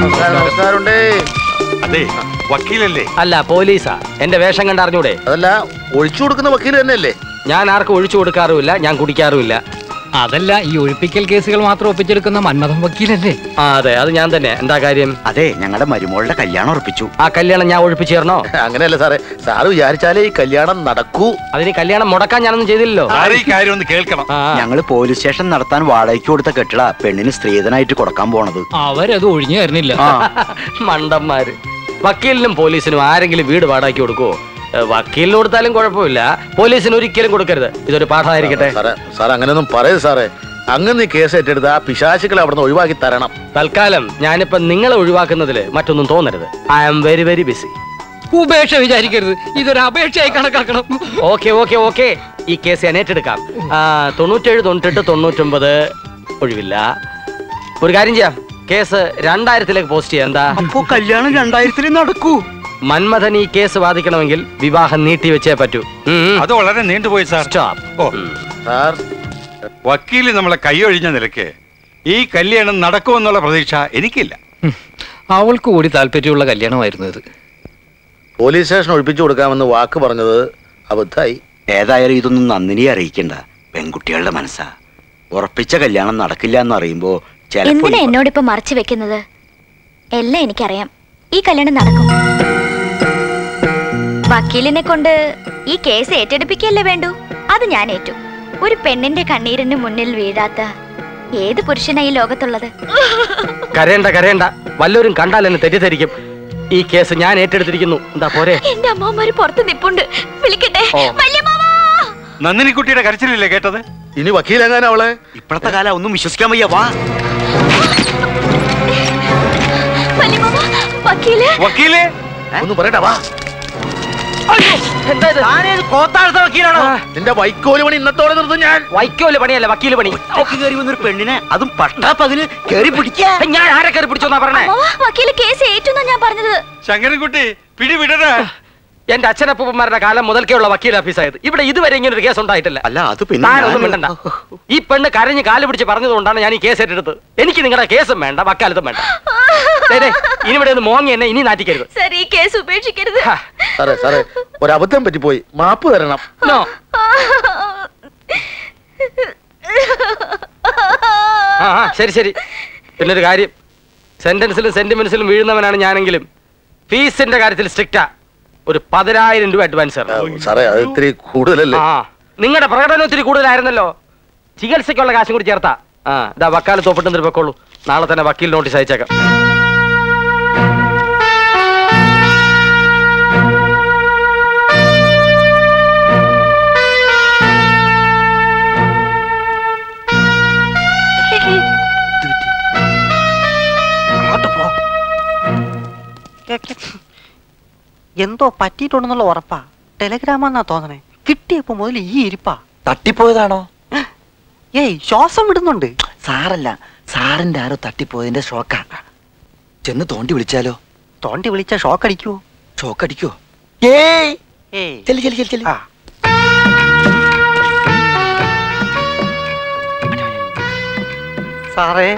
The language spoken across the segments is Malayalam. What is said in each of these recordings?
നമസ്കാരമുണ്ടേ അതെ വക്കീലല്ലേ അല്ല പോലീസാ എന്റെ വേഷം കണ്ടറിഞ്ഞൂടെ അതല്ല ഒഴിച്ചു കൊടുക്കുന്ന വക്കീൽ തന്നെയല്ലേ ഞാൻ ആർക്കും ഒഴിച്ചു കൊടുക്കാറുമില്ല ഞാൻ കുടിക്കാറുമില്ല അതല്ല ഈ ഒഴിപ്പിക്കൽ കേസുകൾ മാത്രം ഒപ്പിച്ചെടുക്കുന്ന മന്മഥം വക്കീലല്ലേ ആ അതെ അത് ഞാൻ തന്നെ എന്താ കാര്യം അതെ ഞങ്ങളുടെ മരുമോളുടെ കല്യാണം ഉറപ്പിച്ചു ആ കല്യാണം ഞാൻ ഒഴിപ്പിച്ചു തരണോ അങ്ങനെയല്ല സാറേ സാറ് വിചാരിച്ചാലേ ഈ കല്യാണം നടക്കൂ അതിന് കല്യാണം മുടക്കാൻ ഞാനൊന്നും ചെയ്തില്ലല്ലോ സാറ് ഈ കാര്യം ഒന്ന് കേൾക്കണം ആ, ഞങ്ങള് പോലീസ് സ്റ്റേഷൻ നടത്താൻ വാടകയ്ക്ക് കൊടുത്ത കെട്ടിട പെണ്ണിന് സ്ത്രീധനായിട്ട് കൊടുക്കാൻ പോണത് അവരത് ഒഴിഞ്ഞു തരുന്നില്ല ആ മണ്ടന്മാര് വക്കീലിനും പോലീസിനും ആരെങ്കിലും വീട് വാടകയ്ക്ക് കൊടുക്കുവോ ഏ, വക്കീലിന് കൊടുത്താലും കുഴപ്പമില്ല പോലീസിന് ഒരിക്കലും കൊടുക്കരുത് ഇതൊരു പാഠമായിരിക്കട്ടെ സാറേ സാർ അങ്ങനെയൊന്നും പറയരുത് സാറേ അങ്ങനെ ഈ കേസ് ഏറ്റെടുത്ത് ആ പിശാചുക്കളെ അവിടെ നിന്ന് ഒഴിവാക്കി തരണം തൽക്കാലം ഞാനിപ്പോ നിങ്ങളെ ഒഴിവാക്കുന്നതിൽ മറ്റൊന്നും തോന്നരുത് I am very very busy ഉപേക്ഷ വിചാരിക്കരുത് ഇതൊരു അപേക്ഷയായി കണക്കാക്കണം ഓക്കെ ഓക്കെ ഓക്കെ ഈ കേസ് ഞാൻ ഏറ്റെടുക്കാം ആ, തൊണ്ണൂറ്റേഴ് തൊണ്ണൂറ്റെട്ട് തൊണ്ണൂറ്റൊമ്പത് ഒഴിവില്ല ഒരു കാര്യം ചെയ്യാം കേസ് രണ്ടായിരത്തിലേക്ക് പോസ്റ്റ് ചെയ്യാം എന്താ അപ്പോ കല്യാണം രണ്ടായിരത്തിൽ നടക്കൂ മന്മഥൻ ഈ കേസ് വാദിക്കണമെങ്കിൽ വിവാഹം നീട്ടി വെച്ചേ പറ്റൂ അത് വളരെ നീണ്ടുപോയി സാർ സ്റ്റോപ്പ് ഓ സാർ വക്കീല് നമ്മളെ കൈയൊഴിഞ്ഞ നിലയ്ക്ക് ഈ കല്യാണം നടക്കുമെന്നുള്ള പ്രതീക്ഷ എനിക്കില്ല അവൾക്ക് കൂടി താല്പര്യമുള്ള കല്യാണമായിരുന്നു ഇത് പോലീസ് സ്റ്റേഷൻ ഒഴിപ്പിച്ചു കൊടുക്കാമെന്ന് വാക്ക് പറഞ്ഞത് അബദ്ധായി ഏതായാലും ഇതൊന്നും നന്ദിനിയെ അറിയിക്കണ്ട പെൺകുട്ടികളുടെ മനസ്സാ ഉറപ്പിച്ച കല്യാണം നടക്കില്ല എന്ന് അറിയുമ്പോ ചിലപ്പോ എന്തിനാ എന്നോട് ഇപ്പൊ മറച്ചു വെക്കുന്നത് എല്ലാം എനിക്കറിയാം ഈ കല്യാണം നടക്കും വക്കീലിനെ കൊണ്ട് ഈ കേസ് ഏറ്റെടുപ്പിക്കല്ലേ വേണ്ടൂ അത് ഞാൻ ഏറ്റു ഒരു പെണ്ണിന്റെ കണ്ണീരിന് മുന്നിൽ വീഴാത്ത ഏത് പുരുഷനാ ഈ ലോകത്തുള്ളത് കരയണ്ട കരയണ്ട വല്ലവരും കണ്ടാൽ എന്നെ തെറ്റിദ്ധരിക്കും ഈ കേസ് ഞാൻ ഏറ്റെടുത്തിരിക്കുന്നു എന്താ പോരെ എന്റെ അമ്മമാര് പുറത്ത് നിപ്പുണ്ട് വിളിക്കട്ടെ ഓ. വല്യമ്മാവാ! നന്ദിനിക്കുട്ടിയുടെ കരച്ചിലല്ലേ കേട്ടത് ഇനി വക്കീലെങ്ങാനും അവളെ ഇപ്പോഴത്തെ കാലം ഒന്നും വിശ്വസിക്കാൻ വയ്യ വാ വല്യമ്മാവാ, വക്കീല് വക്കീലേ ഒന്ന് പറയട്ടെ വാ എന്താ ഇത്? ആ, നിന്റെ വൈക്കോല് പണി ഇന്നത്തോടെ നിർത്തും ഞാൻ വൈക്കോല് പണിയല്ല വക്കീല് പണി ഒറ്റയ്ക്ക് കയറി വന്നൊരു പെണ്ണിനെ അതും പട്ടാപ്പകല് കയറി പിടിക്കാ ഞാൻ ആരെ കയറി പിടിച്ചോന്നാ പറഞ്ഞേ അമ്മാവാ, വക്കീല് കേസ് ഏറ്റുന്നാ ഞാൻ പറഞ്ഞത് ശങ്കരൻകുട്ടി പിടി വിടടാ എന്റെ അച്ഛനപ്പൂപ്പന്മാരുടെ കാലം മുതൽക്കേയുള്ള വക്കീൽ ഓഫീസായത് ഇവിടെ ഇതുവരെ ഇങ്ങനെ ഒരു കേസ് ഉണ്ടായിട്ടില്ല അല്ല അത് പിന്നെ താനൊന്നും ഞാൻ- മിണ്ടണ്ട ഈ പെണ്ണ് കരഞ്ഞ് കാല് പിടിച്ച് പറഞ്ഞതുകൊണ്ടാണ് ഞാൻ ഈ കേസ് ഏറ്റെടുത്തത് എനിക്ക് നിങ്ങളുടെ കേസും വേണ്ട വക്കാലത്തും വേണ്ട ദേ, ദേ, ഇനി ഇവിടെ ഒന്ന് മോങ്ങി എന്നെ ഇനി നാറ്റിക്കരുത് സർ ഈ കേസ് ഉപേക്ഷിക്കരുത് ഹാ, സാറേ സാറേ ഒരു അബദ്ധം പറ്റിപ്പോയി മാപ്പ് തരണം no. ആ ആ, ശരി ശരി പിന്നെ ഒരു കാര്യം സെന്റൻസിലും സെന്റിമെന്റ്സിലും വീഴുന്നവനാണ് ഞാനെങ്കിലും ഫീസിന്റെ കാര്യത്തിൽ സ്ട്രിക്റ്റാ ഒരു പതിനായിരം രൂപ അഡ്വാൻസ് ആ, തരണം സാറേ അത് ഇത്തിരി കൂടുതലല്ലേ ആ നിങ്ങളുടെ പ്രകടനം ഒത്തിരി കൂടുതലായിരുന്നല്ലോ ചികിത്സയ്ക്കുള്ള കാശും കൂടി ചേർത്താ ആ ഇതാ വക്കാലത്ത് തോപ്പിട്ട് വെക്കോളൂ നാളെ തന്നെ വക്കീൽ നോട്ടീസ് അയച്ചേക്കാം എന്തോ പറ്റിയിട്ടുണ്ടെന്നുള്ള ഉറപ്പാ ടെലഗ്രാമാന്നാ തോന്നണേ കിട്ടിയപ്പോ മുതൽ ഈ ഇരിപ്പാ തട്ടിപ്പോയതാണോ ഏയ് ശ്വാസം വിടുന്നുണ്ട് സാറല്ല സാറിന്റെ ആരോ തട്ടിപ്പോയതിന്റെ ഷോക്കാ ചെന്ന് തോണ്ടി വിളിച്ചാലോ തോണ്ടി വിളിച്ച ഷോക്ക് അടിക്കുവോ ഷോക്ക് അടിക്കോ ഏയ് ഏയ് ചെല്ലി ചെല്ലി ചെല്ലി ചെല്ലി ആ. സാറേ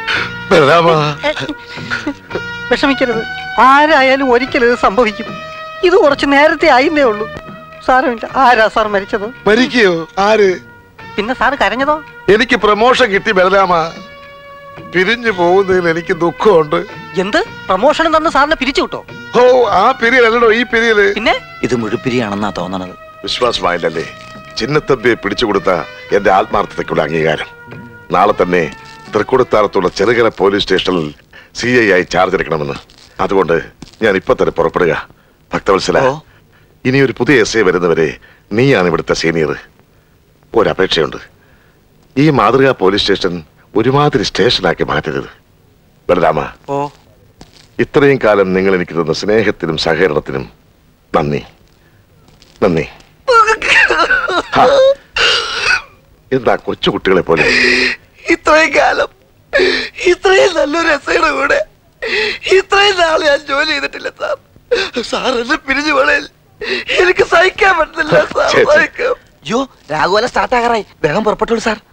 വിഷമിക്കരുത് ആരായാലും ഒരിക്കലും ഇത് സംഭവിക്കും ഇത് കുറച്ച് നേരത്തെ ആയിന്നേ ഉള്ളൂ സാരമില്ല ആരാ സാർ മരിച്ചത് മരിക്കയോ ആര് പിന്നെ സാർ കരഞ്ഞതോ എനിക്ക് പ്രമോഷൻ കിട്ടി ബലരാമ പിരിഞ്ഞു പോകുന്നതിൽ എനിക്ക് ദുഃഖമുണ്ട് എന്ത് പ്രൊമോഷനും തന്ന് സാറിനെ പിരിച്ചു കിട്ടോ ഓ ആ പിരിയലല്ലോ ഈ പിരിയല് പിന്നെ ഇത് മുഴുപ്പിരിയാണെന്നാ തോന്നണത് വിശ്വാസമായില്ലല്ലേ ചിന്നത്തമ്പിയെ പിടിച്ചു കൊടുത്ത എന്റെ ആത്മാർത്ഥതയ്ക്കുള്ള അംഗീകാരം നാളെ തന്നെ തൃക്കുടത്താറത്തുള്ള ചെറുകര പോലീസ് സ്റ്റേഷനിൽ സി ഐ ആയി ചാർജ് എടുക്കണമെന്ന് അതുകൊണ്ട് ഞാൻ ഇപ്പൊ തന്നെ പുറപ്പെടുക ഭക്തവത്സല ഓ. ഇനി ഒരു പുതിയ എസ് ഐ വരുന്നവരെ നീയാണ് ഇവിടുത്തെ സീനിയർ ഒരപേക്ഷയുണ്ട് ഈ മാതൃകാ പോലീസ് സ്റ്റേഷൻ ഒരുമാതിരി സ്റ്റേഷനാക്കി മാറ്റരുത് ബലരാമ ഓ ഇത്രയും കാലം നിങ്ങൾ എനിക്ക് തന്ന സ്നേഹത്തിനും സഹകരണത്തിനും നന്ദി നന്ദി ഹാ. എന്താ കൊച്ചുകുട്ടികളെ പോലെ ഇത്രയും കാലം ഇത്രയും നല്ലൊരു രസയുടെ കൂടെ ഇത്രയും നാൾ ഞാൻ ജോലി ചെയ്തിട്ടില്ല സാർ സാർ എന്നെ പിരിഞ്ഞു പോണേൽ എനിക്ക് സഹിക്കാൻ പറ്റുന്നില്ല സാർ ശരി, ശരി. സഹിക്കാം അയ്യോ രാഘുവല സ്റ്റാർട്ട് ആകാറായി വേഗം പുറപ്പെട്ടോളൂ സാർ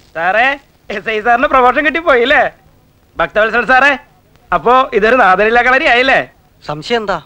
സാറേ എസ് ഐ സാറിന് പ്രൊമോഷൻ കിട്ടിപ്പോയില്ലേ ഭക്തവത്സൽ സാറേ അപ്പോ ഇതൊരു നാദനില്ല കളരി ആയില്ലേ സംശയം എന്താ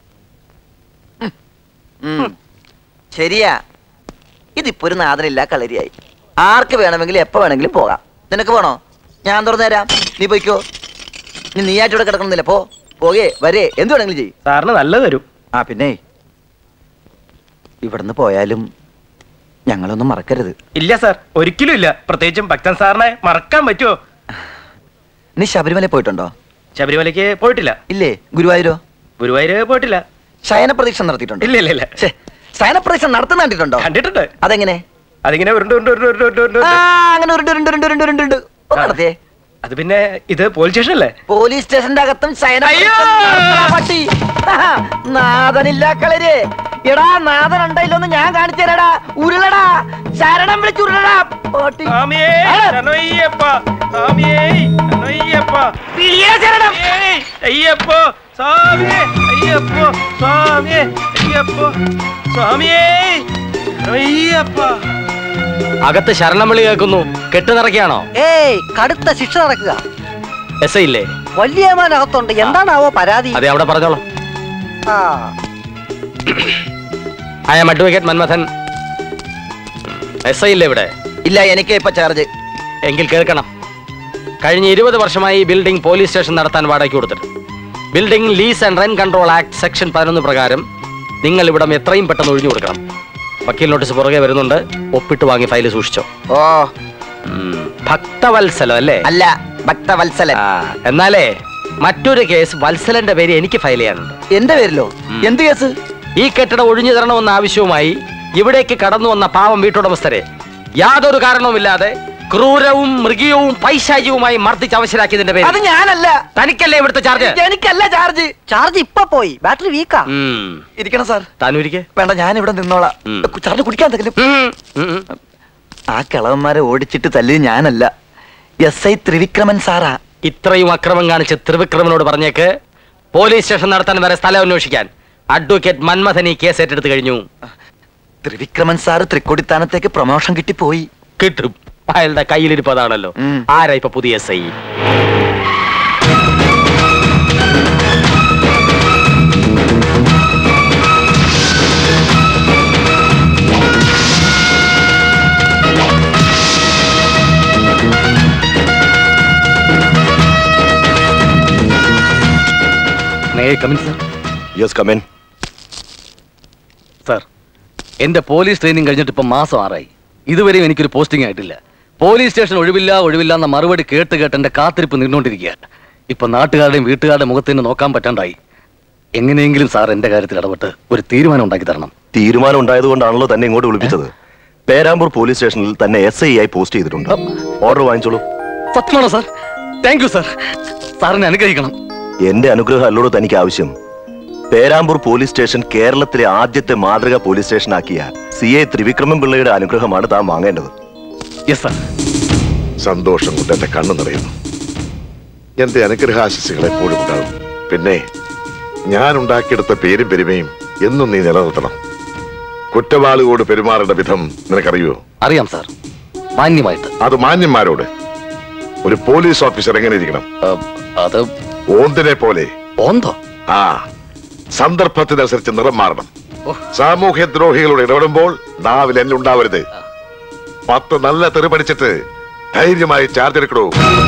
ശരിയാ ഇതിപ്പോ ഒരു നാദനില്ല കളരിയായി ആർക്ക് വേണമെങ്കിലും എപ്പോ വേണമെങ്കിലും പോകാം നിനക്ക് പോണോ ഞാൻ തുറന്നു തരാം നീ പോയിക്കോ നീ നീയായിട്ട് ഇവിടെ കിടക്കണമെന്നില്ല പോ പോകേ വരേ എന്ത് വേണമെങ്കിലും ചെയ്യും സാറിന് നല്ലത് തരും ആ പിന്നെ ഇവിടുന്ന് പോയാലും ഞങ്ങളൊന്നും മറക്കരുത് ഇല്ല സാർ ഒരിക്കലും ഇല്ല പ്രത്യേകിച്ചും ഭക്തൻ സാറിനെ മറക്കാൻ പറ്റുമോ നീ ശബരിമല പോയിട്ടുണ്ടോ ശബരിമലയ്ക്ക് പോയിട്ടില്ല ഇല്ലേ ഗുരുവായൂരോ ഗുരുവായൂര് പോയിട്ടില്ല ശയന പ്രതീക്ഷ നടത്തിയിട്ടുണ്ടോ ഇല്ല ഇല്ല ഇല്ല ഛെ, ശയന പ്രതീക്ഷ നടത്തുന്ന കണ്ടിട്ടുണ്ടോ കണ്ടിട്ടുണ്ട് അതെങ്ങനെ അതിങ്ങനെ ഉരുണ്ട് ഉരുണ്ട് ഉരുണ്ട് ഉരുണ്ട് ഉരുണ്ട് ഉരുണ്ട് ആ ഉരുണ്ട്. അങ്ങനെ ഉരുണ്ട് ഉരുണ്ട് ഉരുണ്ട് ഉരുണ്ട് ഉരുണ്ട് ഉരുണ്ട് ഒന്ന് നടത്തിയേ അത് പിന്നെ ഇത് പോലീസ് സ്റ്റേഷൻ അല്ലേ പോലീസ് സ്റ്റേഷന്റെ അകത്തും ശയന അയ്യോ! പട്ടി ആഹാ, നാഥനില്ല കളര് എടാ നാഥൻ ഉണ്ടല്ലോന്ന് ഞാൻ കാണിച്ചു തരാടാ ഉരുളടാ ശരണം വിളിച്ച് ഉരുളടാ പട്ടി സ്വാമിയേ ശരണയ്യപ്പ സ്വാമിയേ ശരണയ്യപ്പ വിളിയേ ശരണം സ്വാമിയേ, അയ്യപ്പോ സ്വാമിയേ അയ്യപ്പോ സ്വാമിയേ അയ്യപ്പോ സ്വാമിയേ ശരണയ്യപ്പ അകത്ത് ശരണം വിളി കേൾക്കുന്നു കെട്ട് നിറയ്ക്കാണോ ഏയ് കടുത്ത ശിക്ഷ നടക്കുക എസ് ഐ ഇല്ലേ വലിയമാനകത്തുണ്ട് എന്താണാവോ പരാതി അതെ അവിടെ പറഞ്ഞോളാം ആ I'm advocate Manmadhan S I ഇല്ലേ ഇവിടെ ഇല്ല എനിക്ക് ഇപ്പൊ ചാർജ് എങ്കിൽ കേൾക്കണം കഴിഞ്ഞ ഇരുപത് വർഷമായി ഈ ബിൽഡിംഗ് പോലീസ് സ്റ്റേഷൻ നടത്താൻ വാടകയ്ക്ക് കൊടുത്തിട്ട് building lease and rent control act section പതിനൊന്ന് പ്രകാരം നിങ്ങൾ ഇവിടം എത്രയും പെട്ടെന്ന് ഒഴിഞ്ഞു കൊടുക്കണം വക്കീൽ നോട്ടീസ് പുറകെ വരുന്നുണ്ട് ഒപ്പിട്ട് വാങ്ങി ഫയൽ സൂക്ഷിച്ചോ ഓ ഉം, ഭക്തവത്സലം അല്ലേ അല്ല ഭക്തവത്സലൻ ആ, എന്നാലേ മറ്റൊരു കേസ് വത്സലന്റെ പേര് എനിക്ക് ഫയൽ ചെയ്യാനുണ്ട് എന്റെ പേരിലോ എന്ത് കേസ് ഈ കെട്ടിടം ഒഴിഞ്ഞു തരണമെന്ന ആവശ്യവുമായി ഇവിടേക്ക് കടന്നു വന്ന പാവം വീട്ടുടമസ്ഥരെ യാതൊരു കാരണവുമില്ലാതെ ക്രൂരവും മൃഗീയവും പൈശാചികവുമായി മർദ്ദിച്ച് അവശരാക്കിയതിന്റെ അത് പേര് ഞാനല്ല തനിക്കല്ലേ ഇവിടുത്തെ ചാർജ് എനിക്കല്ല ചാർജ് ചാർജ് ഇപ്പൊ പോയി ബാറ്ററി വീക്കാ ഉം. ഇരിക്കണം സാർ താനൂരിക്ക് വേണ്ട ഞാൻ ഇവിടെ നിന്നോളാം ഉം. ചാർജ് കുടിക്കാൻ എന്തെങ്കിലും ഉം, ഉം, ഉം. ആ കിളവന്മാരെ ഓടിച്ചിട്ട് തല്ലിയത് ഞാനല്ല എസ് ഐ ത്രിവിക്രമൻ സാറാ ഇത്രയും അക്രമം കാണിച്ച് ത്രിവിക്രമനോട് പറഞ്ഞേക്ക് പോലീസ് സ്റ്റേഷൻ നടത്താൻ വരെ സ്ഥലം അന്വേഷിക്കാൻ അഡ്വക്കേറ്റ് മന്മഥൻ ഈ കേസ് ഏറ്റെടുത്ത് കഴിഞ്ഞു ത്രിവിക്രമൻ സാറ് തൃക്കൊടിത്താനത്തേക്ക് പ്രൊമോഷൻ കിട്ടിപ്പോയി കിട്ടും അയാളുടെ കയ്യിലിരിപ്പതാണല്ലോ ഉം. ആരാ ഇപ്പൊ പുതിയ S I yes come in sir എന്റെ പോലീസ് ട്രെയിനിങ് കഴിഞ്ഞിട്ട് ഇപ്പം മാസം ആറായി ഇതുവരെയും എനിക്കൊരു പോസ്റ്റിംഗ് ആയിട്ടില്ല പോലീസ് സ്റ്റേഷൻ ഒഴിവില്ല ഒഴിവില്ല എന്ന മറുപടി കേട്ട് കേട്ട് എന്റെ കാത്തിരിപ്പ് നിന്നുകൊണ്ടിരിക്കുക ഇപ്പൊ നാട്ടുകാരുടെയും വീട്ടുകാരുടെ മുഖത്ത് തന്നെ നോക്കാൻ പറ്റാണ്ടായി എങ്ങനെയെങ്കിലും സാർ എന്റെ കാര്യത്തിൽ ഇടപെട്ട് ഒരു തീരുമാനം ഉണ്ടാക്കി തരണം തീരുമാനം ഉണ്ടായതുകൊണ്ടാണല്ലോ തന്നെ ഇങ്ങോട്ട് വിളിപ്പിച്ചത് പേരാമ്പൂർ പോലീസ് സ്റ്റേഷനിൽ തന്നെ എസ് ഐ ആയി പോസ്റ്റ് ചെയ്തിട്ടുണ്ട് ഓർഡർ വാങ്ങിച്ചോളൂ സത്യമാണോ സാർ താങ്ക് യു സാർ സാറിനെ അനുഗ്രഹിക്കണം എന്റെ അനുഗ്രഹം അല്ലോട് തനിക്ക് ആവശ്യം പേരാമ്പൂർ പോലീസ് സ്റ്റേഷൻ കേരളത്തിലെ ആദ്യത്തെ മാതൃക പോലീസ് സ്റ്റേഷൻ ആക്കിയ സി എ ത്രിവിക്രമൻ പിള്ളയുടെ അനുഗ്രഹമാണ് താൻ വാങ്ങേണ്ടത് യെസ് സാർ സന്തോഷം കൊണ്ട് എന്റെ കണ്ണു നിറയുന്നു എന്റെ അനുഗ്രഹാശിസുകൾ എപ്പോഴും ഉണ്ടാകും പിന്നെ ഞാൻ ഉണ്ടാക്കിയെടുത്ത പേരും പെരുമയും എന്നും നീ നിലനിർത്തണം കുറ്റവാളിയോട് പെരുമാറേണ്ട വിധം നിനക്കറിയോ അറിയാം സാർ മാന്യമായിട്ട് അത് മാന്യന്മാരോട് ഒരു പോലീസ് ഓഫീസർ എങ്ങനെ ഇരിക്കണം ആ, അത് ഓന്തിനെ പോലെ ഓന്തോ ആ സന്ദർഭത്തിനനുസരിച്ച് നിറം മാറണം ഓ. സാമൂഹ്യ ദ്രോഹികളോട് ഇടപെടുമ്പോൾ നാവിൽ എന്നെ ഉണ്ടാവരുത് പത്ത് നല്ല തെറി പഠിച്ചിട്ട് ധൈര്യമായി ചാർജ് എടുക്കണോ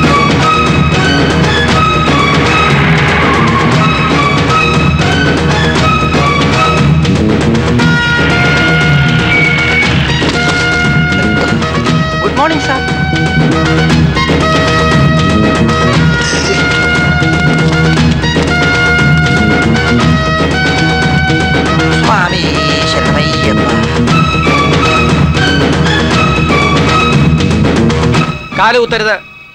ഗുഡ് മോർണിംഗ് സാർ സ്വാമി ശരണയ്യപ്പ കാല് കുത്തരുത്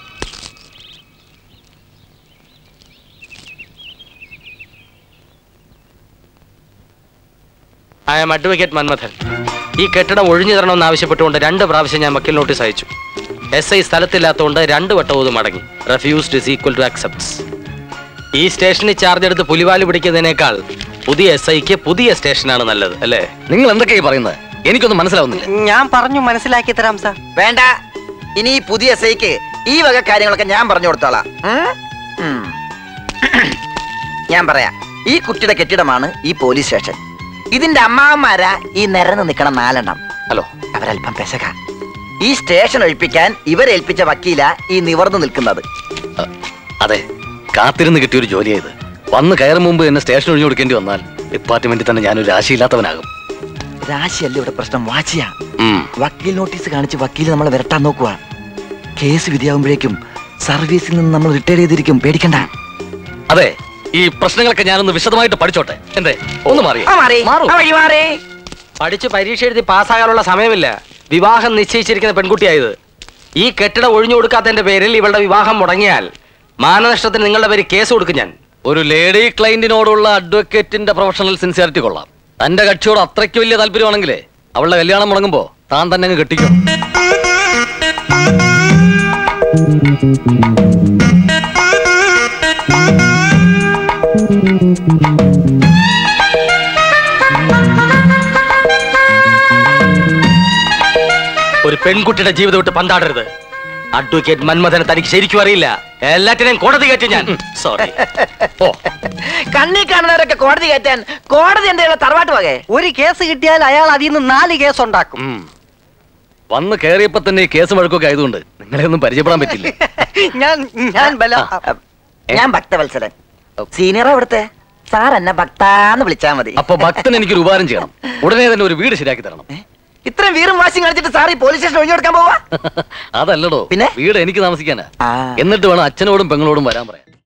ഐ എം അഡ്വക്കേറ്റ് മന്മഥൻ ഈ കെട്ടിടം ഒഴിഞ്ഞു തരണമെന്ന് ആവശ്യപ്പെട്ടുകൊണ്ട് രണ്ട് പ്രാവശ്യം ഞാൻ വക്കീൽ നോട്ടീസ് അയച്ചു എസ് ഐ സ്ഥലത്തില്ലാത്തതുകൊണ്ട് രണ്ട് വട്ടവും ഇത് മടങ്ങി refused is equal to accepts ഈ സ്റ്റേഷനിൽ ചാർജ് എടുത്ത് പുലിവാല് പിടിക്കുന്നതിനേക്കാൾ പുതിയ എസ് ഐക്ക് പുതിയ സ്റ്റേഷനാണ് നല്ലത് അല്ലേ നിങ്ങൾ എന്തൊക്കെയായി പറയുന്നത് എനിക്കൊന്നും മനസ്സിലാവുന്നില്ല ഞാൻ പറഞ്ഞു മനസ്സിലാക്കി തരാം സാർ വേണ്ട ഇനി ഈ പുതിയ എസ് ഐക്ക് ഈ വക കാര്യങ്ങളൊക്കെ ഞാൻ പറഞ്ഞു കൊടുത്തോളാം ഉം? ഉം. ഞാൻ പറയാം ഈ കുട്ടിയുടെ കെട്ടിടമാണ് ഈ പോലീസ് സ്റ്റേഷൻ ഇതിന്റെ അമ്മാവന്മാരാ ഈ നിരന്ന് നിൽക്കണ നാലെണ്ണം ഹലോ അവരല്പം പെശക ഈ സ്റ്റേഷൻ ഒഴിപ്പിക്കാൻ ഇവരേൽപ്പിച്ച വക്കീല ഈ നിവർന്നു നിൽക്കുന്നത് അതെ കാത്തിരുന്ന് കിട്ടിയ ഒരു ജോലിയായത് വന്ന് കയറും മുമ്പ് എന്നെ സ്റ്റേഷൻ ഒഴിഞ്ഞു കൊടുക്കേണ്ടി വന്നാൽ ഡിപ്പാർട്ട്മെന്റിൽ തന്നെ ഞാനൊരു രാശിയില്ലാത്തവനാകും രാശിയല്ല ഇവിടെ പ്രശ്നം വാശിയാ ഉം. വക്കീൽ നോട്ടീസ് കാണിച്ച് വക്കീൽ നമ്മളെ വരട്ടാൻ നോക്കുക കേസ് വിധിയാകുമ്പോഴേക്കും സർവീസിൽ നിന്ന് നമ്മൾ റിട്ടയർ ചെയ്തിരിക്കും പേടിക്കണ്ട അതെ ഈ പ്രശ്നങ്ങളൊക്കെ ഞാനൊന്ന് വിശദമായിട്ട് പഠിച്ചോട്ടെ എന്തേ ഒന്ന് മാറി ആ, മാറി. ആ, വഴി മാറി. പഠിച്ച് പരീക്ഷ എഴുതി പാസ്സാകാനുള്ള സമയമില്ല വിവാഹം നിശ്ചയിച്ചിരിക്കുന്ന പെൺകുട്ടിയായത് ഈ കെട്ടിടം ഒഴിഞ്ഞു കൊടുക്കാത്തതിന്റെ പേരിൽ ഇവളുടെ വിവാഹം മുടങ്ങിയാൽ മാനനഷ്ടത്തിന് നിങ്ങളുടെ പേര് കേസ് കൊടുക്കും ഞാൻ ഒരു ലേഡി ക്ലൈന്റിനോടുള്ള അഡ്വക്കേറ്റിന്റെ പ്രൊഫഷണൽ സിൻസിയറിറ്റി കൊള്ളാം തന്റെ കക്ഷിയോട് അത്രയ്ക്ക് വലിയ താല്പര്യമാണെങ്കിലേ അവളുടെ കല്യാണം മുടങ്ങുമ്പോ താൻ തന്നെ അങ്ങ് കെട്ടിക്കും ഒരു പെൺകുട്ടിയുടെ ജീവിതം വിട്ട് പന്താടരുത് അഡ്വക്കേറ്റ് മന്മഥനെ തനിക്ക് ശരിക്കും അറിയില്ല എല്ലാറ്റിനെയും കോടതി കയറ്റി ഞാൻ സോറി ഓ കണ്ണി കാണുന്നവരൊക്കെ കോടതി കയറ്റാൻ കോടതി എന്തെങ്കിലും തറവാട്ട് വകെ ഒരു കേസ് കിട്ടിയാൽ അയാൾ അതിൽ നിന്ന് നാല് കേസ് ഉണ്ടാക്കും ഉം. വന്ന് കയറിയപ്പോ തന്നെ ഈ കേസ് വഴക്കൊക്കെ ആയതുകൊണ്ട് നിങ്ങളെ ഒന്നും പരിചയപ്പെടാൻ പറ്റില്ല ഞാൻ ഞാൻ ബല ഞാൻ ഭക്തവത്സരൻ സീനിയർ അവിടുത്തെ സാർ എന്നെ ഭക്താന്ന് വിളിച്ചാ മതി അപ്പൊ ഭക്തൻ എനിക്കൊരു ഉപകാരം ചെയ്യണം ഉടനെ തന്നെ ഒരു വീട് ശരിയാക്കി തരണം ഇത്രയും വീറും വാശിയും കളിച്ചിട്ട് സാർ ഈ പോലീസ് സ്റ്റേഷൻ ഒഴിഞ്ഞു കൊടുക്കാൻ പോവാ അതല്ലടോ പിന്നെ? വീട് എനിക്ക് താമസിക്കാനാ ആ. എന്നിട്ട് വേണം അച്ഛനോടും പെങ്ങളോടും വരാൻ പറയാൻ